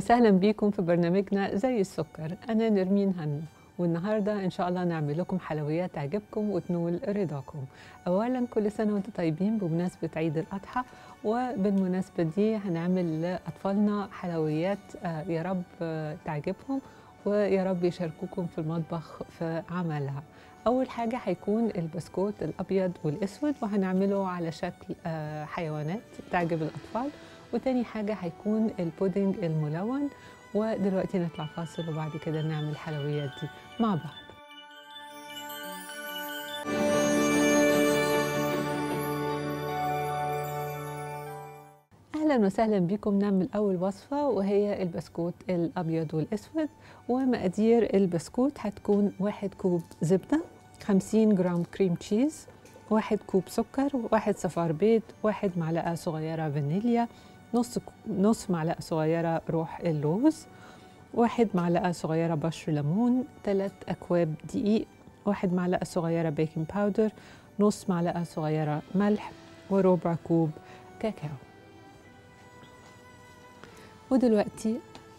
وسهلا بيكم في برنامجنا زي السكر أنا نرمين هنو والنهاردة إن شاء الله نعمل لكم حلويات تعجبكم وتنول رضاكم أولا كل سنة وانتم طيبين بمناسبة عيد الأضحى وبالمناسبة دي هنعمل لأطفالنا حلويات آه، يا رب آه، تعجبهم ويا رب يشاركوكم في المطبخ في عملها أول حاجة هيكون البسكوت الأبيض والأسود وهنعمله على شكل آه، حيوانات تعجب الأطفال وتاني حاجة هيكون البودنج الملون ودلوقتي نطلع فاصل وبعد كده نعمل الحلويات دي مع بعض اهلا وسهلا بكم نعمل اول وصفه وهي البسكوت الابيض والاسود ومقادير البسكوت هتكون واحد كوب زبده 50 جرام كريم تشيز واحد كوب سكر واحد صفار بيض واحد معلقه صغيره فانيليا نص نص معلقه صغيره روح اللوز واحد معلقه صغيره بشر ليمون ثلاث اكواب دقيق واحد معلقه صغيره بيكنج باودر نص معلقه صغيره ملح وربع كوب كاكاو ودلوقتي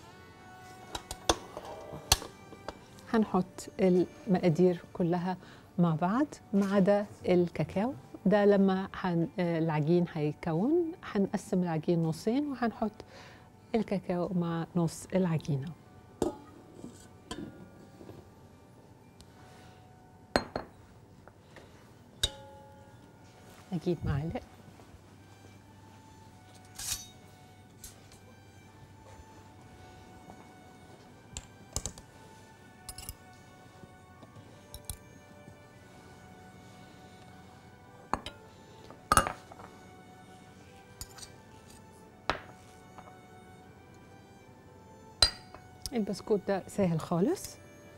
هنحط المقادير كلها مع بعض ما عدا الكاكاو ده لما حن... العجين هيتكون هنقسم العجين نصين وهنحط الكاكاو مع نص العجينه اجيب معلقه البسكوت ده سهل خالص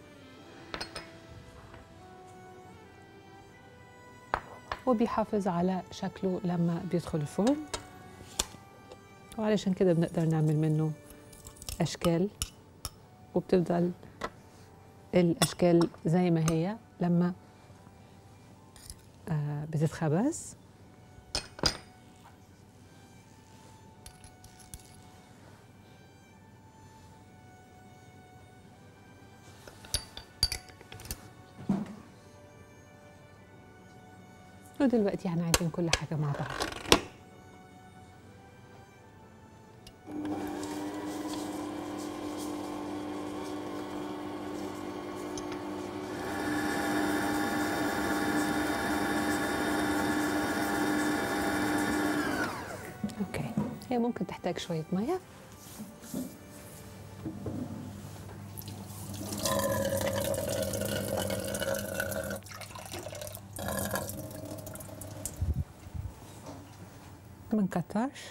وبيحافظ على شكله لما بيدخل الفرن وعلشان كده بنقدر نعمل منه أشكال وبتفضل الأشكال زي ما هي لما آه بتتخبز ودلوقتي هنعجن كل حاجة مع بعض اوكي هي ممكن تحتاج شوية مية ما نكترش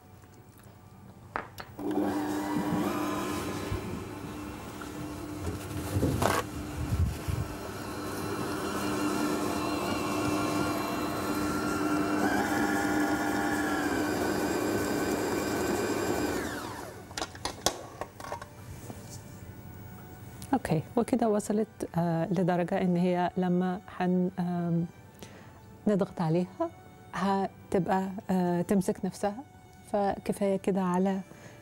اوكي وكده وصلت آه لدرجه ان هي لما حن آم، نضغط عليها هتبقى آه تمسك نفسها فكفايه كده على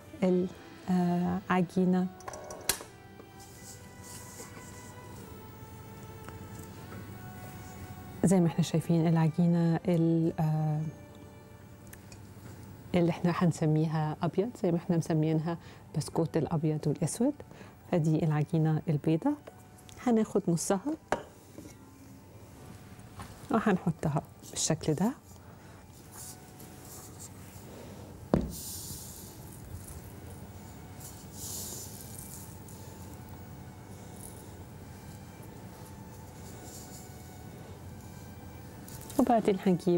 العجينه زي ما احنا شايفين العجينه ال- آه، اللي احنا هنسميها ابيض زي ما احنا مسميينها بسكوت الابيض والاسود فدي العجينه البيضاء هناخد نصها وهنحطها بالشكل ده وبعدين هنجيب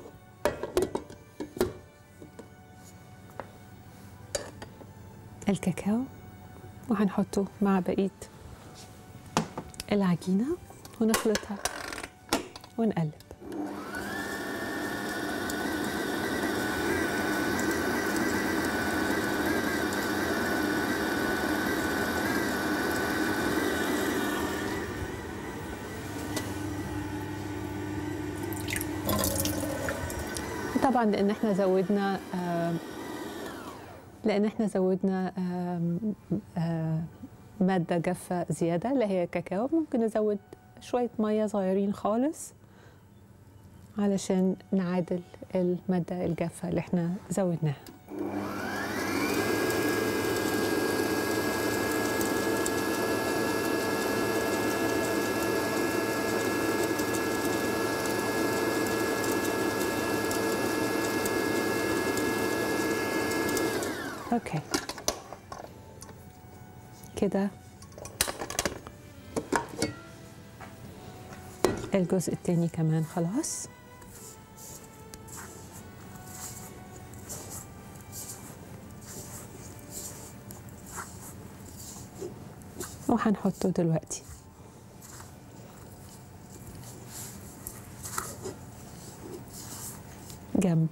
الكاكاو وهنحطه مع بقية العجينة ونخلطها ونقلب طبعا لان احنا زودنا آه، لان احنا زودنا آم، آم، ماده جافه زياده اللي هي كاكاو ممكن نزود شويه ميه صغيرين خالص علشان نعادل الماده الجافه اللي احنا زودناها اوكي كده الجزء التاني كمان خلاص وهنحطه دلوقتي جنب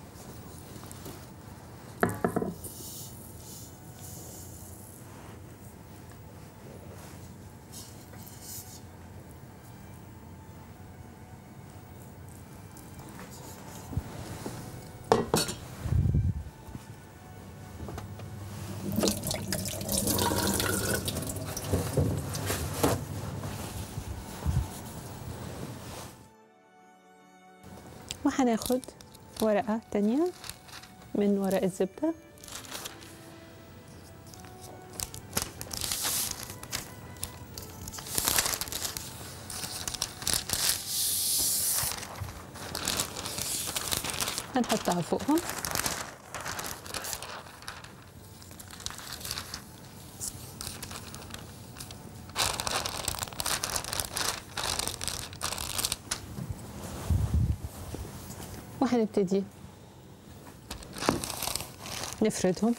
وهناخد ورقة تانية من ورق الزبدة هنحطها فوقهم وهنبتدي نفردهم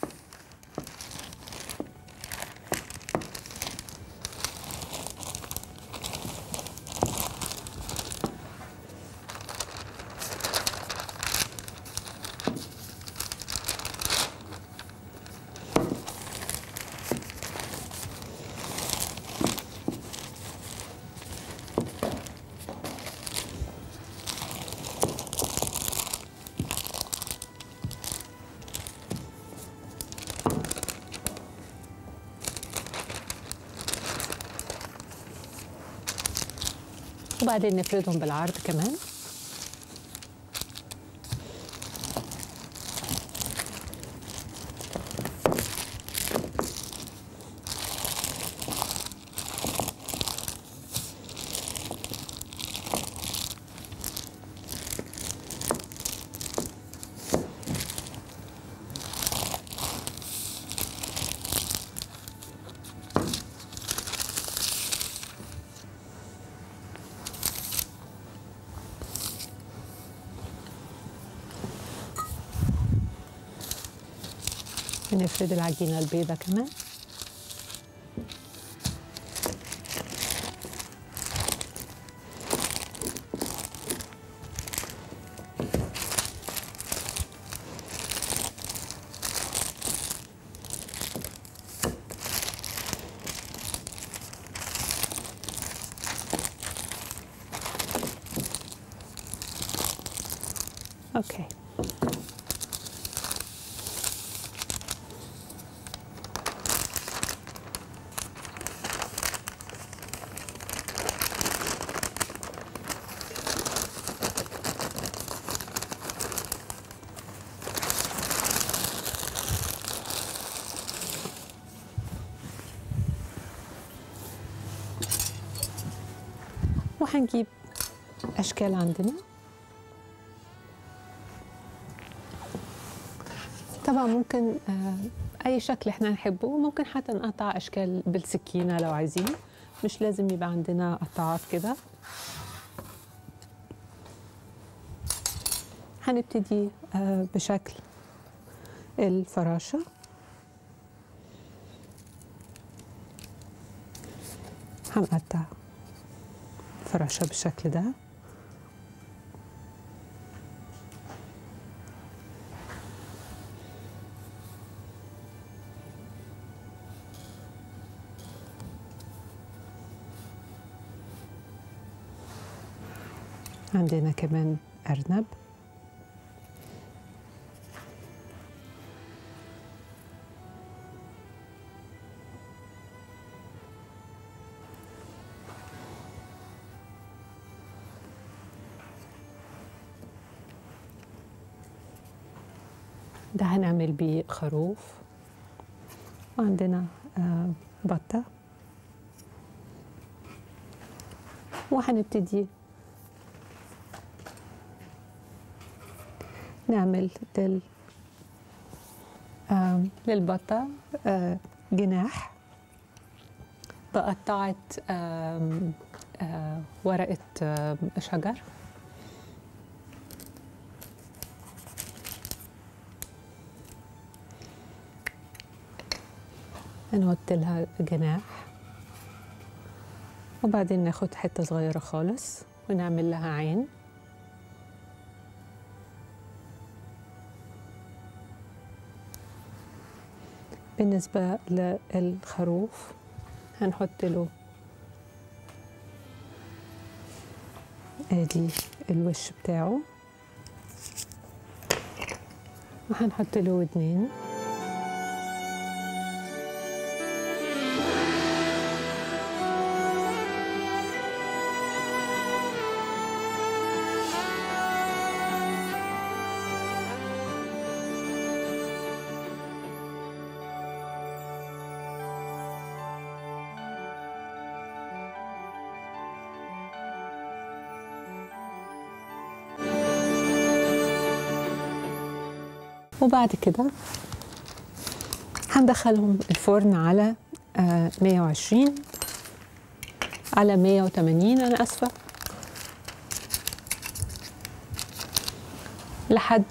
وبعدين نفردهم بالعرض كمان نفرد العجينة البيضة كمان اوكي وهنجيب أشكال عندنا طبعا ممكن آه، أي شكل احنا نحبه ممكن حتى نقطع أشكال بالسكينة لو عايزين مش لازم يبقى عندنا قطعات كده هنبتدي آه، بشكل الفراشة هنقطع فراشة بالشكل ده عندنا كمان أرنب ده هنعمل بيه خروف وعندنا آه بطة وهنبتدي نعمل لل آه للبطة آه جناح بقطعت آم آه ورقة آه شجر نحط لها جناح وبعدين ناخد حتة صغيرة خالص ونعمل لها عين بالنسبة للخروف هنحط له ادي الوش بتاعه وهنحط له ودنين وبعد كده هندخلهم الفرن على آه 120 على 180 أنا أسفة لحد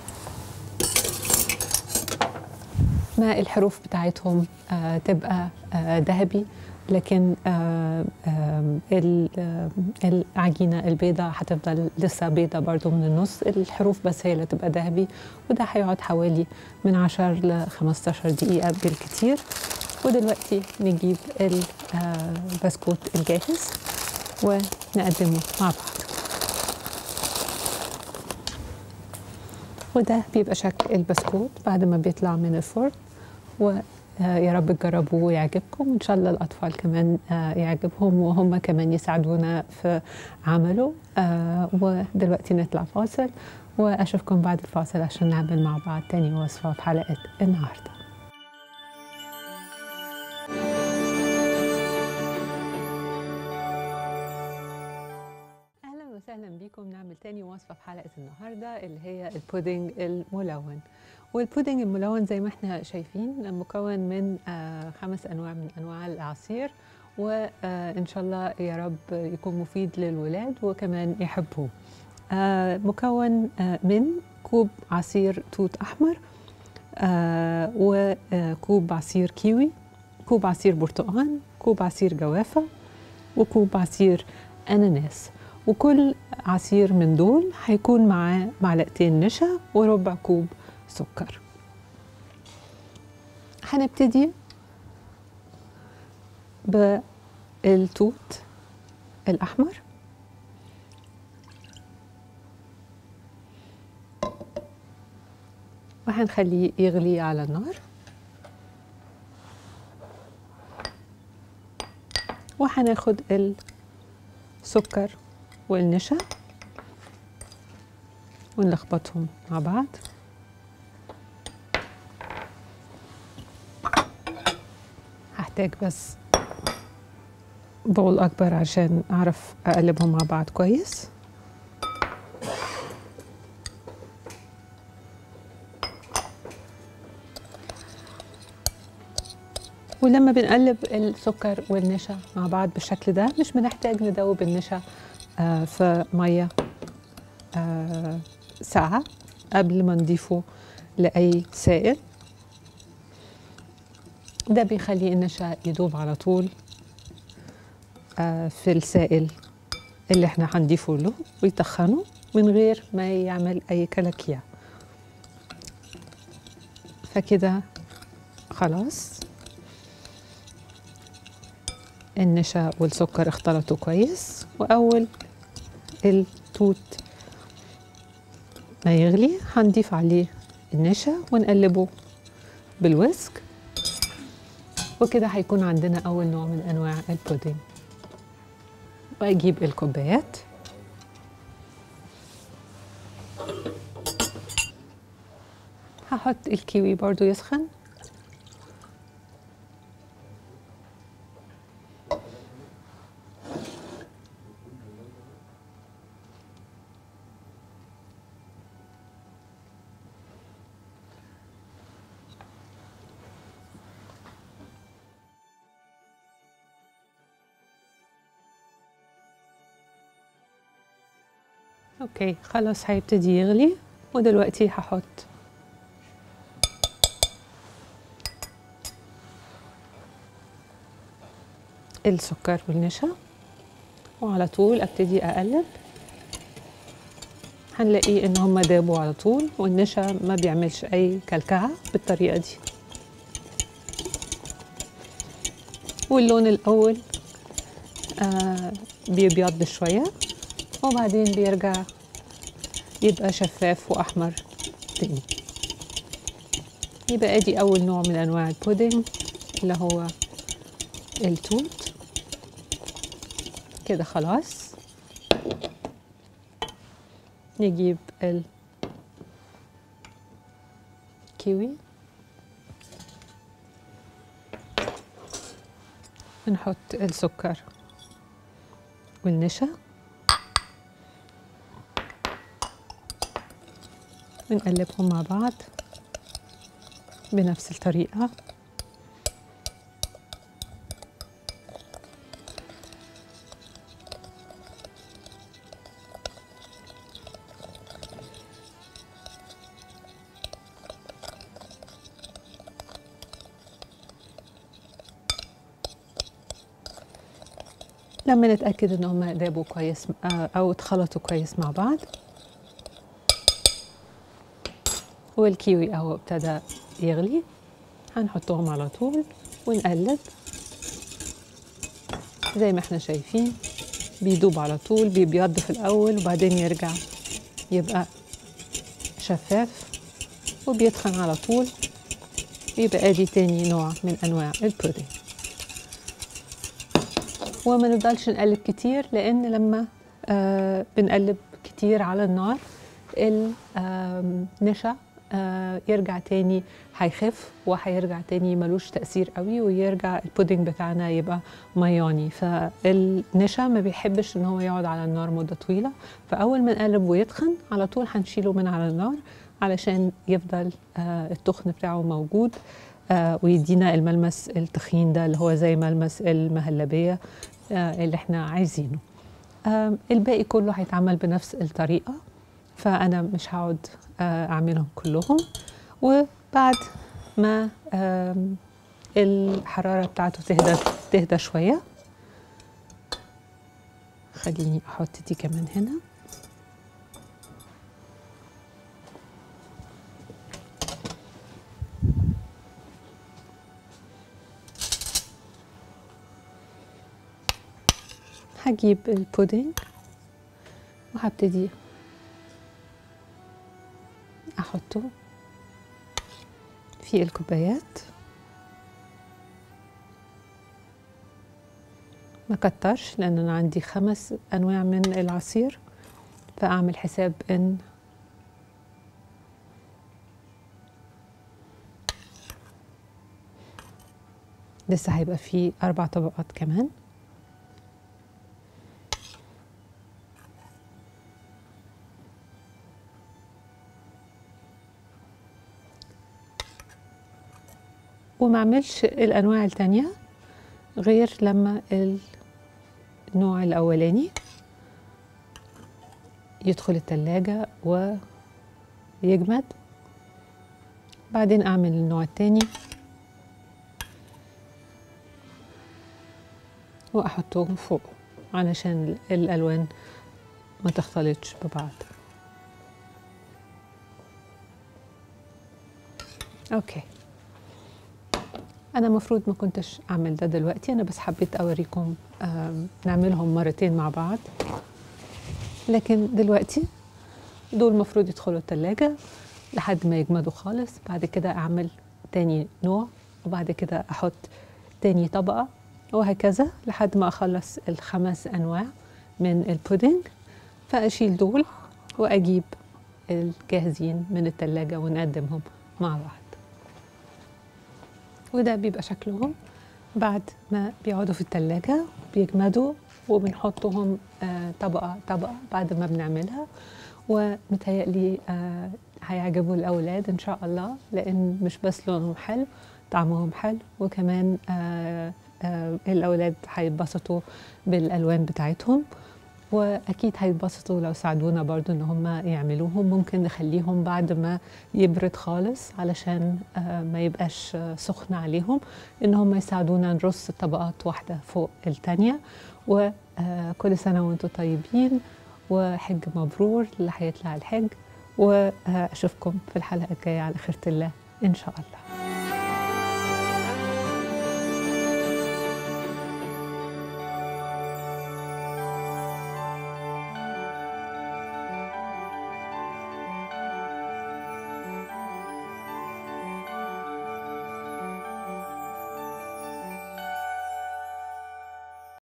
ما الحروف بتاعتهم آه تبقى آه ذهبي لكن آه آه العجينة البيضة هتفضل لسه بيضة برضو من النص الحروف بس هي اللي تبقى ذهبي وده هيقعد حوالي من 10 ل 15 دقيقة بالكتير ودلوقتي نجيب البسكوت الجاهز ونقدمه مع بعض وده بيبقى شكل البسكوت بعد ما بيطلع من الفرن و يا رب تجربوه ويعجبكم وان شاء الله الاطفال كمان يعجبهم وهم كمان يساعدونا في عمله ودلوقتي نطلع فاصل واشوفكم بعد الفاصل عشان نعمل مع بعض تاني وصفه في حلقه النهارده اهلا وسهلا بيكم نعمل تاني وصفه في حلقه النهارده اللي هي البودنج الملون والبودنج الملون زي ما احنا شايفين مكون من آه خمس انواع من انواع العصير وان شاء الله يا رب يكون مفيد للولاد وكمان يحبوه آه مكون آه من كوب عصير توت احمر وكوب عصير كيوي كوب عصير برتقال كوب عصير جوافه وكوب عصير اناناس وكل عصير من دول هيكون معاه معلقتين نشا وربع كوب سكر هنبتدي بالتوت الأحمر وهنخليه يغلي على النار وهناخد السكر والنشا ونلخبطهم مع بعض هحتاج بس بول أكبر عشان أعرف أقلبهم مع بعض كويس ولما بنقلب السكر والنشا مع بعض بالشكل ده مش بنحتاج ندوب النشا آه في ميه آه ساقعه قبل ما نضيفه لأي سائل ده بيخلي النشا يدوب على طول آه في السائل اللي احنا هنضيفه له ويتخنه من غير ما يعمل أي كلاكيع فكده خلاص النشا والسكر اختلطوا كويس وأول التوت ما يغلي هنضيف عليه النشا ونقلبه بالويسك وكده هيكون عندنا أول نوع من أنواع البودنج وأجيب الكوبايات هحط الكيوي برضو يسخن اوكي خلاص هيبتدي يغلي ودلوقتي هحط السكر والنشا وعلى طول ابتدي اقلب هنلاقي ان هما دابوا على طول والنشا ما بيعملش اي كلكعه بالطريقه دي واللون الاول آه بيبيض شويه وبعدين بيرجع يبقى شفاف واحمر تاني يبقى ادي اول نوع من انواع البودنج اللي هو التوت كده خلاص نجيب الكيوي نحط السكر والنشا ونقلبهم مع بعض بنفس الطريقة لما نتأكد ان هم دابوا كويس او اتخلطوا كويس مع بعض والكيوي اهو ابتدى يغلي هنحطهم على طول ونقلب زي ما احنا شايفين بيدوب على طول بيبيض في الاول وبعدين يرجع يبقى شفاف وبيتخن على طول يبقى ادي تاني نوع من انواع البودنج وما نفضلش نقلب كتير لان لما آه بنقلب كتير على النار النشا آه يرجع تاني هيخف وهيرجع تاني ملوش تأثير قوي ويرجع البودنج بتاعنا يبقى مياني فالنشا ما بيحبش ان هو يقعد على النار مدة طويلة فأول ما نقلب ويتخن على طول هنشيله من على النار علشان يفضل آه التخن بتاعه موجود آه ويدينا الملمس التخين ده اللي هو زي ملمس المهلبية آه اللي احنا عايزينه آه الباقي كله هيتعمل بنفس الطريقة فأنا مش هقعد أعملهم كلهم وبعد ما الحرارة بتاعته تهدى تهدى شوية خليني أحط دي كمان هنا هجيب البودنج وهبتدي احطه في الكوبايات ما كترش لان انا عندي خمس انواع من العصير فاعمل حساب ان لسه هيبقى فيه اربع طبقات كمان وما اعملش الانواع التانية غير لما النوع الاولاني يدخل التلاجة ويجمد بعدين اعمل النوع التاني واحطهم فوق علشان الالوان ما تختلطش ببعض اوكي انا المفروض ما كنتش اعمل ده دلوقتي انا بس حبيت اوريكم نعملهم مرتين مع بعض لكن دلوقتي دول المفروض يدخلوا التلاجة لحد ما يجمدوا خالص بعد كده اعمل تاني نوع وبعد كده احط تاني طبقة وهكذا لحد ما اخلص الخمس انواع من البودنج فاشيل دول واجيب الجاهزين من التلاجة ونقدمهم مع بعض وده بيبقى شكلهم بعد ما بيقعدوا في التلاجة بيجمدوا وبنحطهم آه، طبقة طبقة بعد ما بنعملها ومتهيألي آه، هيعجبوا الأولاد إن شاء الله لأن مش بس لونهم حلو طعمهم حلو وكمان آه، آه، الأولاد هيتبسطوا بالألوان بتاعتهم واكيد هيتبسطوا لو ساعدونا برضو ان هم يعملوهم ممكن نخليهم بعد ما يبرد خالص علشان آه، ما يبقاش آه، سخن عليهم ان هم يساعدونا نرص طبقات واحده فوق التانية وكل سنه وانتم طيبين وحج مبرور اللي هيطلع الحج واشوفكم في الحلقه الجايه على خيره الله ان شاء الله